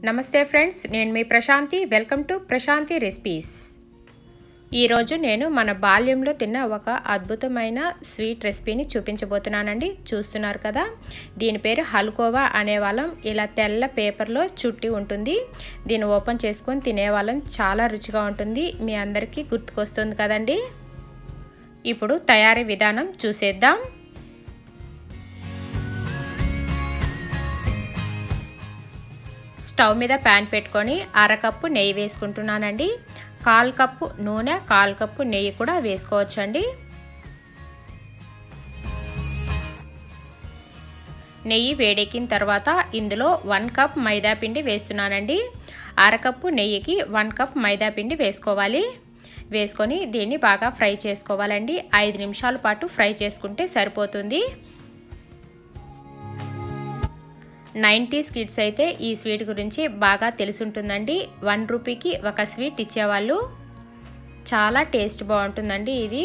నమస్తే ఫ్రెండ్స్ నేను మీ Prashanti welcome to Prashanti recipes ఈరోజు నేను మన బాల్యంలో తిన్న ఒక అద్భుతమైన స్వీట్ రెసిపీని చూపించబోతున్నానండి చూస్తున్నారు కదా దీని పేరు హల్కోవా అనేవాళ్ళం ఇలా తెల్ల పేపర్లో చుట్టి ఉంటుంది దీన్ని ఓపెన్ చేసుకొని తినేవాళ్ళం చాలా రుచిగా ఉంటుంది మీ అందరికీ గుర్తుకొస్తుంది కదండి ఇప్పుడు తయారీ విధానం చూసేద్దాం స్టవ్ మీద ప్యాన్ పెట్టుకొని అరకప్పు నెయ్యి వేసుకుంటున్నానండి కాల్ కప్పు నూనె కాల్ కప్పు నెయ్యి కూడా వేసుకోవచ్చండి నెయ్యి వేడెక్కిన తర్వాత ఇందులో వన్ కప్ మైదా పిండి వేస్తున్నానండి అరకప్పు నెయ్యికి వన్ కప్ మైదా పిండి వేసుకోవాలి వేసుకొని దీన్ని బాగా ఫ్రై చేసుకోవాలండి ఐదు నిమిషాల పాటు ఫ్రై చేసుకుంటే సరిపోతుంది నైంటీస్ కిడ్స్ అయితే ఈ స్వీట్ గురించి బాగా తెలుసుంటుందండి వన్ రూపీకి ఒక స్వీట్ ఇచ్చేవాళ్ళు చాలా టేస్ట్ బాగుంటుందండి ఇది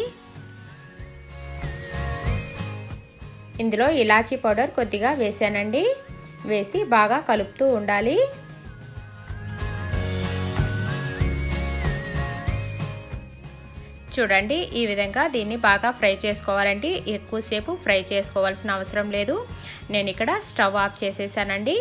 ఇందులో ఇలాచీ పౌడర్ కొద్దిగా వేసానండి వేసి బాగా కలుపుతూ ఉండాలి చూడండి ఈ విధంగా దీన్ని బాగా ఫ్రై చేసుకోవాలండి ఎక్కువసేపు ఫ్రై చేసుకోవాల్సిన అవసరం లేదు నేను ఇక్కడ స్టవ్ ఆఫ్ చేసేసానండి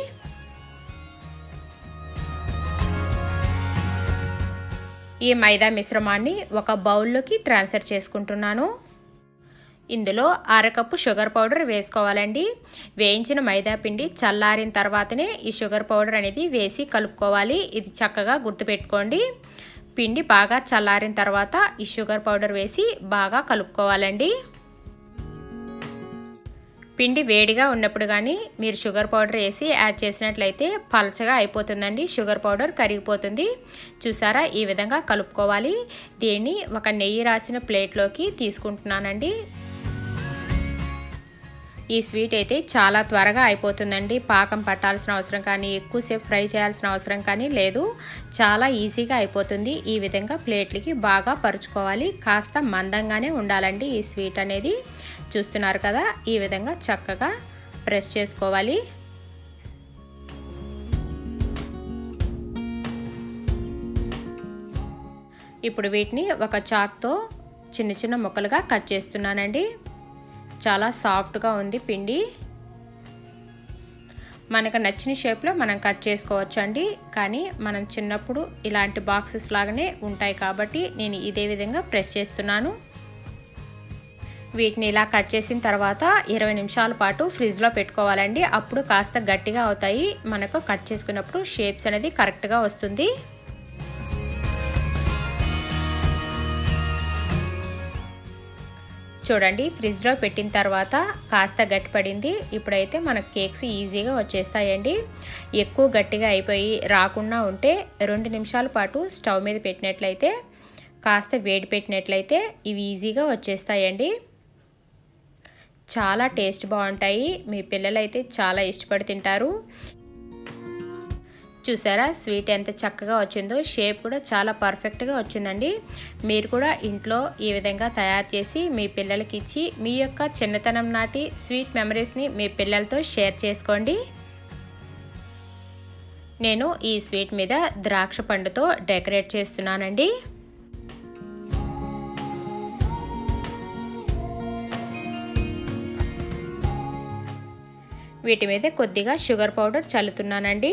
ఈ మైదా మిశ్రమాన్ని ఒక బౌల్లోకి ట్రాన్స్ఫర్ చేసుకుంటున్నాను ఇందులో అరకప్పు షుగర్ పౌడర్ వేసుకోవాలండి వేయించిన మైదా పిండి చల్లారిన తర్వాతనే ఈ షుగర్ పౌడర్ అనేది వేసి కలుపుకోవాలి ఇది చక్కగా గుర్తుపెట్టుకోండి పిండి బాగా చల్లారిన తర్వాత ఈ షుగర్ పౌడర్ వేసి బాగా కలుపుకోవాలండి పిండి వేడిగా ఉన్నప్పుడు కానీ మీరు షుగర్ పౌడర్ వేసి యాడ్ చేసినట్లయితే పలచగా అయిపోతుందండి షుగర్ పౌడర్ కరిగిపోతుంది చూసారా ఈ విధంగా కలుపుకోవాలి దీన్ని ఒక నెయ్యి రాసిన ప్లేట్లోకి తీసుకుంటున్నానండి ఈ స్వీట్ అయితే చాలా త్వరగా అయిపోతుందండి పాకం పట్టాల్సిన అవసరం కానీ ఎక్కువసేపు ఫ్రై చేయాల్సిన అవసరం కానీ లేదు చాలా ఈజీగా అయిపోతుంది ఈ విధంగా ప్లేట్లకి బాగా పరుచుకోవాలి కాస్త మందంగానే ఉండాలండి ఈ స్వీట్ అనేది చూస్తున్నారు కదా ఈ విధంగా చక్కగా ప్రెస్ చేసుకోవాలి ఇప్పుడు వీటిని ఒక చాక్తో చిన్న చిన్న ముక్కలుగా కట్ చేస్తున్నానండి చాలా సాఫ్ట్గా ఉంది పిండి మనకు నచ్చిన షేప్లో మనం కట్ చేసుకోవచ్చు అండి కానీ మనం చిన్నప్పుడు ఇలాంటి బాక్సెస్ లాగానే ఉంటాయి కాబట్టి నేను ఇదే విధంగా ప్రెస్ చేస్తున్నాను వీటిని ఇలా కట్ చేసిన తర్వాత ఇరవై నిమిషాల పాటు ఫ్రిడ్జ్లో పెట్టుకోవాలండి అప్పుడు కాస్త గట్టిగా అవుతాయి మనకు కట్ చేసుకున్నప్పుడు షేప్స్ అనేది కరెక్ట్గా వస్తుంది చూడండి ఫ్రిడ్జ్లో పెట్టిన తర్వాత కాస్త గట్టిపడింది ఇప్పుడైతే మనకు కేక్స్ ఈజీగా వచ్చేస్తాయండి ఎక్కువ గట్టిగా అయిపోయి రాకుండా ఉంటే రెండు నిమిషాల పాటు స్టవ్ మీద పెట్టినట్లయితే కాస్త వేడి పెట్టినట్లయితే ఇవి ఈజీగా వచ్చేస్తాయండి చాలా టేస్ట్ బాగుంటాయి మీ పిల్లలైతే చాలా ఇష్టపడి తింటారు చూసారా స్వీట్ ఎంత చక్కగా వచ్చిందో షేప్ కూడా చాలా పర్ఫెక్ట్గా వచ్చిందండి మీరు కూడా ఇంట్లో ఈ విధంగా తయారు చేసి మీ పిల్లలకి ఇచ్చి మీ యొక్క చిన్నతనం నాటి స్వీట్ మెమరీస్ని మీ పిల్లలతో షేర్ చేసుకోండి నేను ఈ స్వీట్ మీద ద్రాక్ష పండుతో డెకరేట్ చేస్తున్నానండి వీటి మీద కొద్దిగా షుగర్ పౌడర్ చల్లుతున్నానండి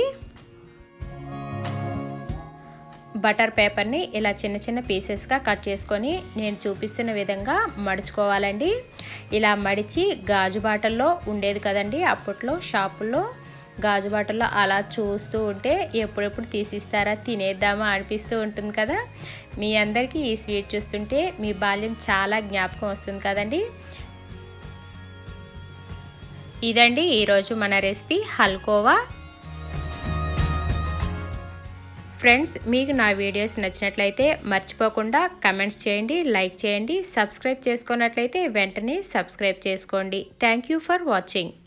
బటర్ పేపర్ని ఇలా చిన్న చిన్న పీసెస్గా కట్ చేసుకొని నేను చూపిస్తున్న విధంగా మడుచుకోవాలండి ఇలా మడిచి గాజు బాటల్లో ఉండేది కదండి అప్పట్లో షాపుల్లో గాజు బాటల్లో అలా చూస్తూ ఉంటే ఎప్పుడెప్పుడు తీసిస్తారా తినేద్దామా అనిపిస్తూ ఉంటుంది కదా మీ అందరికీ ఈ స్వీట్ చూస్తుంటే మీ బాల్యం చాలా జ్ఞాపకం వస్తుంది కదండి ఇదండి ఈరోజు మన రెసిపీ హల్కోవా ఫ్రెండ్స్ మీకు నా వీడియోస్ నచ్చినట్లయితే మర్చిపోకుండా కమెంట్స్ చేయండి లైక్ చేయండి సబ్స్క్రైబ్ చేసుకున్నట్లయితే వెంటనే సబ్స్క్రైబ్ చేసుకోండి థ్యాంక్ యూ ఫర్ వాచింగ్